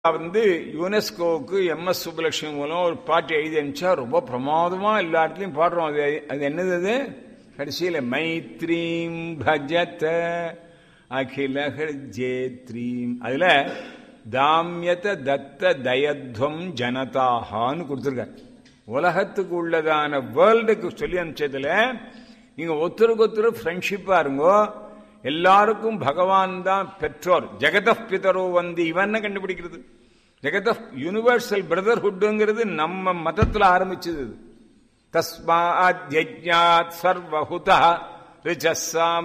வந்து யுனெஸ்கோவுக்கு M S Subbulakshmi மூலம் ஒரு பாட்டு எழுதி அனுப்பிச்சா ரொம்ப பிரமாதமா எல்லா இடத்துலயும் பாடுறோம் அது அது என்னது அது கடைசியில மைத்ரீம் பஜத அகில ஜேத்ரீம் அதுல தாமியத தத்த தயத்வம் ஜனதாகான்னு கொடுத்துருக்காரு உலகத்துக்கு உள்ளதான வேர்ல்டுக்கு சொல்லி அனுப்பிச்சதுல நீங்க ஒருத்தருக்கு ஒருத்தர் ஃப்ரெண்ட்ஷிப்பா இருங்கோ எல்லாருக்கும் பகவான் தான் பெற்றோர் ஜெகத பிதரோ வந்து இவன் கண்டுபிடிக்கிறது ஜெகத யூனிவர்சல் பிரதர்ஹுட்ங்கிறது நம்ம மதத்துல ஆரம்பிச்சது தஸ்மாத் யஜ்ஞாத் சர்வஹுதா ரிஜஸ்ஸாம்